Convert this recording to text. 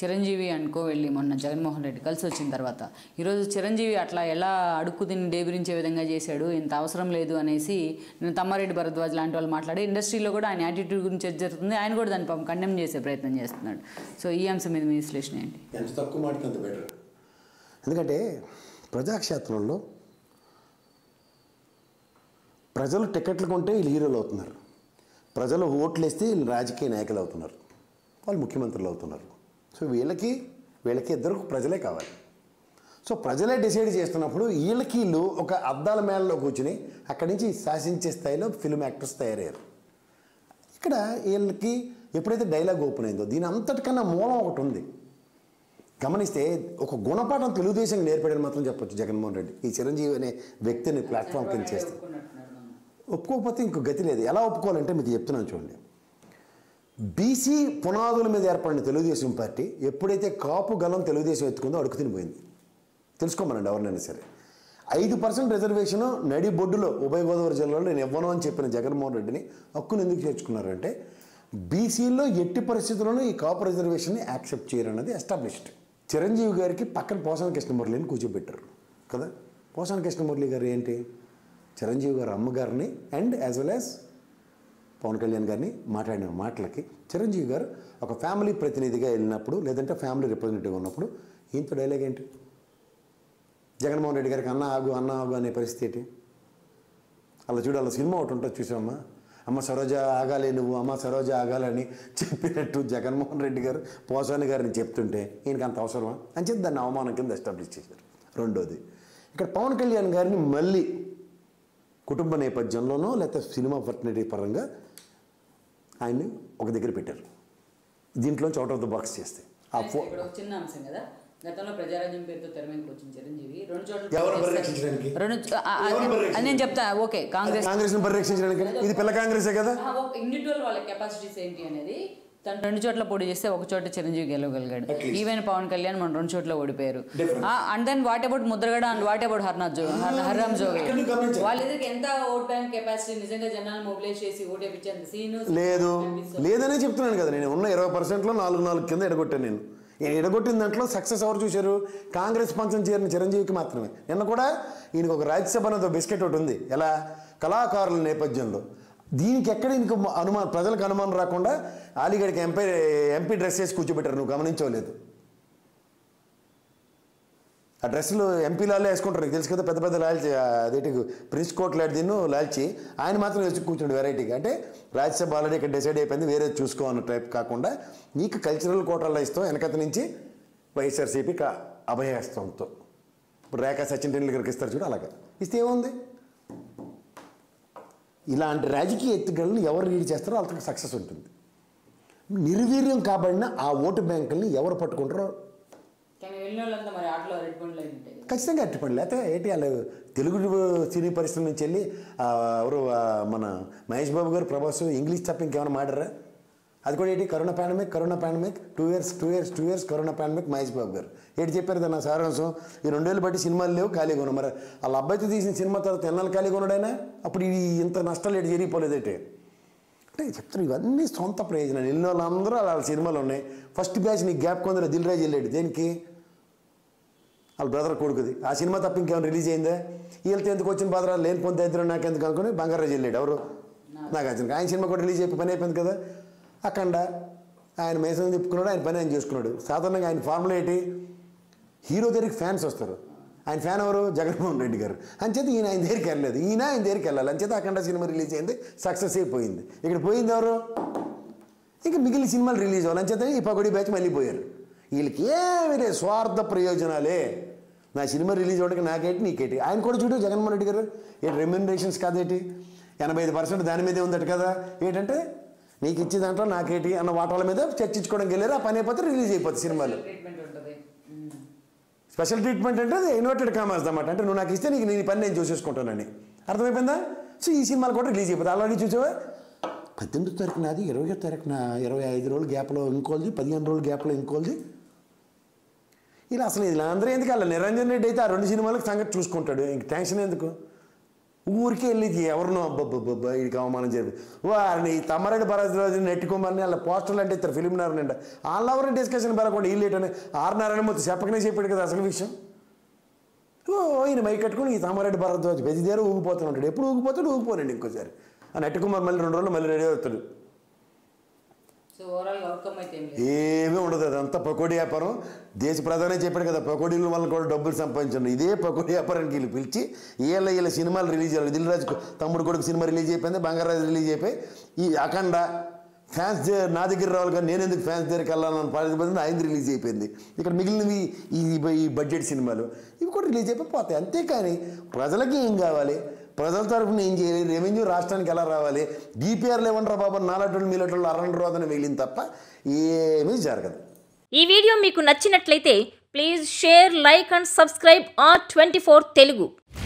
చిరంజీవి అనుకో వెళ్ళి మొన్న జగన్మోహన్ రెడ్డి కలిసి వచ్చిన తర్వాత ఈరోజు చిరంజీవి అట్లా ఎలా అడుక్కు తిని డేబిరించే విధంగా చేశాడు ఇంత అవసరం లేదు అనేసి నేను తమ్మారెడ్డి భరద్వాజ్ లాంటి వాళ్ళు మాట్లాడి ఇండస్ట్రీలో కూడా ఆయన యాటిట్యూడ్ గురించి ఏది జరుగుతుంది ఆయన కూడా దాన్ని పాపం కండెమ్ చేసే ప్రయత్నం చేస్తున్నాడు సో ఈ అంశం మీద మీ విశ్లేషణ ఏంటి ఎంత తక్కువ మాటకి అంత బెటర్ ఎందుకంటే ప్రజాక్షేత్రంలో ప్రజలు టికెట్లు కొంటే వీళ్ళు హీరోలు అవుతున్నారు ప్రజలు ఓట్లు వేస్తే వీళ్ళు రాజకీయ నాయకులు అవుతున్నారు వాళ్ళు ముఖ్యమంత్రులు అవుతున్నారు సో వీళ్ళకి వీళ్ళకి ఇద్దరు ప్రజలే కావాలి సో ప్రజలే డిసైడ్ చేస్తున్నప్పుడు వీళ్ళకి వీళ్ళు ఒక అద్దాల మేళలో కూర్చుని అక్కడి నుంచి శాసించే స్థాయిలో ఫిల్మ్ యాక్టర్స్ తయారయ్యారు ఇక్కడ వీళ్ళకి ఎప్పుడైతే డైలాగ్ ఓపెన్ అయిందో దీని అంతటికన్నా మూలం ఒకటి ఉంది గమనిస్తే ఒక గుణపాఠం తెలుగుదేశం నేర్పాడని మాత్రం చెప్పొచ్చు జగన్మోహన్ రెడ్డి ఈ చిరంజీవి అనే వ్యక్తిని ప్లాట్ఫామ్ కింద చేస్తే ఒప్పుకోకపోతే ఇంకో గతి లేదు ఎలా ఒప్పుకోవాలంటే మీకు చెప్తున్నాను చూడండి బీసీ పునాదుల మీద ఏర్పడిన తెలుగుదేశం పార్టీ ఎప్పుడైతే కాపు గలం తెలుగుదేశం ఎత్తుకుందో అడుగు తినిపోయింది తెలుసుకోమనండి ఎవరినైనా సరే ఐదు పర్సెంట్ రిజర్వేషన్ నడి బొడ్డులో ఉభయ గోదావరి జిల్లాలో నేను ఇవ్వను అని చెప్పిన జగన్మోహన్ రెడ్డిని హక్కును ఎందుకు చేర్చుకున్నారంటే బీసీలో ఎట్టి పరిస్థితుల్లోనూ ఈ కాపు రిజర్వేషన్ని యాక్సెప్ట్ చేయరన్నది ఎస్టాబ్లిష్డ్ చిరంజీవి గారికి పక్కన పోసాన కృష్ణమురళిని కూర్చోబెట్టారు కదా పోసాన కృష్ణమురళి గారు ఏంటి చిరంజీవి గారు అమ్మగారిని and as well as Pawan Kalyan గారిని మాట్లాడిన మాటలకి చిరంజీవి గారు ఒక ఫ్యామిలీ ప్రతినిధిగా వెళ్ళినప్పుడు లేదంటే ఫ్యామిలీ రిప్రజెంటేటివ్ ఉన్నప్పుడు ఈయనతో డైలాగ్ ఏంటి జగన్మోహన్ రెడ్డి గారికి అన్న ఆగు అన్న ఆగు అనే పరిస్థితి ఏంటి అలా చూడు అలా సినిమా ఒకటి ఉంటుంది చూసామా అమ్మ సరోజ ఆగాలి నువ్వు అమ్మ సరోజ ఆగాలని చెప్పినట్టు జగన్మోహన్ రెడ్డి గారు పోసాని గారిని చెప్తుంటే ఈయనకి అంత అవసరమా అని చెప్పి దాన్ని అవమానం కింద ఎస్టాబ్లిష్ చేశారు రెండోది ఇక్కడ పవన్ కళ్యాణ్ గారిని మళ్ళీ కుటుంబ నేపథ్యంలోనో లేకపోతే సినిమా పర్టనిటీ పరంగా ఆయన్ని ఒక దగ్గర పెట్టారు దీంట్లోంచి అవుట్ ఆఫ్ ద బాక్స్ చేస్తే ఆ ఫో ఇక్కడ ఒక చిన్న అంశం కదా గతంలో ప్రజారాజ్యం పేరుతో తెర మీదకి వచ్చిన చిరంజీవి రెండు చోట్ల ఎవరు పరిరక్షించడానికి? రెండు చో- ఆ- ఆ- ఎవరు పరిరక్షించడానికి? అది నేను చెప్తా ఓకే కాంగ్రెస్ కాంగ్రెస్ని పరిరక్షించడానికి ఇది పిల్ల కాంగ్రెసే కదా ఇండివిజువల్ వాళ్ళ కెపాసిటీస్ ఏంటి అనేది తను రెండు చోట్ల పోటీ చేస్తే ఒక చోట చిరంజీవి గెలవగలిగాడు At least. Even Pawan Kalyan మన రెండు చోట్ల ఓడిపోయారు Difference. And then what about Mudragada and what about హర్నాథ్ జో హర్రామ్ జోగి ఇక్కడ నువ్వు గమనించాలి. వాళ్ళిద్దరికి ఎంత ఓట్ బ్యాంక్ కెపాసిటీ నిజంగా జనాలు మొబిలైజ్ చేసి ఓటు వేయించేంత సీన్ లేదు లేదనే చెప్తున్నాను కదా నేను ఉన్న ఇరవై పర్సెంట్లో నాలుగు నాలుగు కింద ఎడగొట్టాను నేను నేను ఎడగొట్టిన దాంట్లో సక్సెస్ ఎవరు చూశారు కాంగ్రెస్ పంచం చేరిన చిరంజీవికి మాత్రమే నిన్న కూడా ఈయనకు ఒక రాజ్యసభ అనేది ఒక బిస్కెట్ ఒకటి ఉంది ఎలా కళాకారుల నేపథ్యంలో దీనికి ఎక్కడ ఇంక అనుమానం ప్రజలకు అనుమానం రాకుండా అలీగడికి ఎంపీ ఎంపీ డ్రెస్ వేసి కూర్చోబెట్టారు నువ్వు గమనించలేదు ఆ డ్రెస్సులు ఎంపీలాలే వేసుకుంటారు నీకు తెలుసు కదా పెద్ద పెద్ద లాల్చి అదేంటి ప్రిన్స్ కోట్ లాంటి దీన్ని లాల్చి ఆయన మాత్రం వేసి కూర్చుండు వెరైటీగా అంటే రాజ్యసభ ఆల్రెడీ ఇక్కడ డిసైడ్ అయిపోయింది వేరే చూసుకో అన్న టైప్ కాకుండా నీకు కల్చరల్ కోటాల్లో ఇస్తాం వెనకత నుంచి వైఎస్ఆర్సీపీ కా అభయహస్తంతో ఇప్పుడు రేఖా సచిన్ టెండూల్కర్కి ఇస్తారు చూడు అలాగా ఇస్తే ఏముంది ఇలాంటి రాజకీయ ఎత్తుగడలను ఎవరు రీడ్ చేస్తారో వాళ్ళకి సక్సెస్ ఉంటుంది నిర్వీర్యం కాబడిన ఆ ఓటు బ్యాంకుల్ని ఎవరు పట్టుకుంటారో కానీ వెళ్ళిన వాళ్ళంతా మరి ఆటలో రెడ్ బండ్లు అయి ఉంటాయి కదా. ఖచ్చితంగా అట్టుపండి లేకపోతే ఏంటి వాళ్ళు తెలుగు సినీ పరిశ్రమ నుంచి వెళ్ళి ఆ, ఎవరు ఆ, మన మహేష్ బాబు గారు ప్రభాస్ ఇంగ్లీష్ తప్ప ఇంకేమైనా మాడారా అది కూడా ఏంటి corona pandemic corona pandemic two years two years two years corona pandemic Mahesh Babu గారు ఏంటి చెప్పారు దాని సారాంశం ఈ రెండేళ్ళు బట్టి సినిమాలు లేవు ఖాళీగా ఉన్నాం మరి వాళ్ళ అబ్బాయితో తీసిన సినిమా తర్వాత ఎన్నాళ్ళు ఖాళీగా ఉన్నాడైనా అప్పుడు ఈ ఇంత నష్టాలు ఏంటి జరిగిపోలేదేంటి అంటే చెప్తాను ఇవన్నీ సొంత ప్రయోజనాలు ఎన్నో వాళ్ళందరూ వాళ్ళ సినిమాలు ఉన్నాయి ఫస్ట్ బ్యాచ్ నీకు గ్యాప్ కొందరు దిల్ రాజు వెళ్ళాడు దేనికి వాళ్ళ బ్రదర్ కొడుకుది ఆ సినిమా తప్ప ఇంకేమైనా రిలీజ్ అయిందా వీళ్ళతో ఎందుకు వచ్చిన బాధ లేని పొంది ఇద్దరు నాకు ఎందుకు అనుకుని బంగారాజు వెళ్ళాడు ఎవరు నాగార్జున ఆయన సినిమా కూడా రిలీజ్ అయిపోయి పని అయిపోయింది కదా అఖండ ఆయన మేసం తిప్పుకున్నాడు ఆయన పని ఆయన చేసుకున్నాడు సాధారణంగా ఆయన ఫార్ములా ఏంటి హీరో దగ్గరికి ఫ్యాన్స్ వస్తారు ఆయన ఫ్యాన్ ఎవరు జగన్మోహన్ రెడ్డి గారు అంచేత ఈయన ఆయన దగ్గరికి వెళ్ళలేదు ఈయన ఆయన దగ్గరికి వెళ్ళాలి అంచేత అఖండ సినిమా రిలీజ్ అయింది సక్సెస్ అయిపోయింది ఇక్కడ పోయింది ఎవరు ఇంకా మిగిలిన సినిమాలు రిలీజ్ అవ్వాలి అంచేత ఈ పగడి బ్యాచ్ మళ్ళీ పోయారు వీళ్ళకి ఏమీ లేదు స్వార్థ ప్రయోజనాలే నా సినిమా రిలీజ్ అవ్వడానికి నాకేంటి నీకేంటి ఆయన కూడా చూడు జగన్మోహన్ రెడ్డి గారు ఏంటి రెమ్యూనరేషన్స్ కాదేంటి ఎనభై ఐదు పర్సెంట్ దాని మీదే ఉందట కదా ఏంటంటే నీకు ఇచ్చే దాంట్లో నాకేంటి అన్న వాటాల మీద చర్చించుకోవడానికి వెళ్ళారు ఆ పని అయిపోతే రిలీజ్ అయిపోతుంది సినిమాలు ట్రీట్మెంట్ ఉంటుంది మ్మ్. స్పెషల్ ట్రీట్మెంట్ అంటే అది ఇన్వర్టెడ్ కామర్స్ అన్నమాట అంటే నువ్వు నాకు ఇస్తే నీకు నీ పని నేను చూసేసుకుంటానని అర్థమైపోయిందా సో ఈ సినిమాలు కూడా రిలీజ్ అయిపోతుంది ఆల్రెడీ చూసావా పద్దెనిమిది తారీఖు నాది ఇరవై తారీఖున ఇరవై ఐదు రోజుల గ్యాప్లో ఇంకోల్ది పదిహేను రోజుల గ్యాప్లో ఇంకోల్ది ఇలా అసలు ఇలా అందరూ ఎందుకు అలా నిరంజన్ రెడ్డి అయితే ఆ రెండు సినిమాలకు సంగతి చూసుకుంటాడు ఇంక టెన్షన్ ఎందుకు ఊరికే వెళ్ళి ఎవరినో అబ్బబ్బబ్బబ్బా వీడికి అవమానం జరిపి వారిని తమ్మారెడ్డి భరద్వాజ్ నెట్టుకోమని వాళ్ళ పోస్టర్లు అంటే ఇద్దరు ఫిలిం నారాయణ వాళ్ళ ఎవరిని డిస్కషన్ పెరగకుండా వీళ్ళు ఏంటని ఆర్ నారాయణమూర్తి చెప్పకనే చెప్పాడు కదా అసలు విషయం ఓ ఈయన మై కట్టుకుని ఈ తామారెడ్డి భరద్వాజ్ బెదిదేరు ఊగిపోతూ ఉంటాడు ఎప్పుడు ఊగిపోతాడు ఊగిపోనండి ఇంకోసారి ఆ నెట్టుకుమార్ మళ్ళీ రెండు రోజులు మళ్ళీ రెడీ అవుతాడు సో ఓవరాల్ అవుట్కమ్ అయితే ఏం లేదు ఏమీ ఉండదు అదంతా పకోడీ వ్యాపారం దేశ ప్రధానే చెప్పాడు కదా పకోడీల వల్ల కూడా డబ్బులు సంపాదించండి ఇదే పకోడీ వ్యాపారానికి వీళ్ళు పిలిచి వీళ్ళ వీళ్ళ సినిమాలు రిలీజ్ చేయాలి దిల్ రాజు తమ్ముడు కొడుకు సినిమా రిలీజ్ అయిపోయింది బంగారాజు రిలీజ్ అయిపోయి ఈ అఖండ ఫ్యాన్స్ దే- నా దగ్గర రావాలి కానీ నేను ఎందుకు ఫ్యాన్స్ దగ్గరికి వెళ్ళాలని పాడిపోతుంది ఆయన రిలీజ్ అయిపోయింది ఇక్కడ మిగిలినవి ఈ ఈ బడ్జెట్ సినిమాలు ఇవి కూడా రిలీజ్ అయిపోయి పోతాయి అంతేకాని ప్రజలకి ఏం కావాలి ప్రజల తరఫున ఏం చేయాలి రెవెన్యూ రాష్ట్రానికి ఎలా రావాలి డిపిఆర్లు ఏమంటారా బాబా నాలటోళ్ళు మీలటోళ్ళు అరవై రోజున మిగిలిన తప్ప ఏమీ జరగదు ఈ వీడియో మీకు నచ్చినట్లయితే please share like and subscribe R twenty Telugu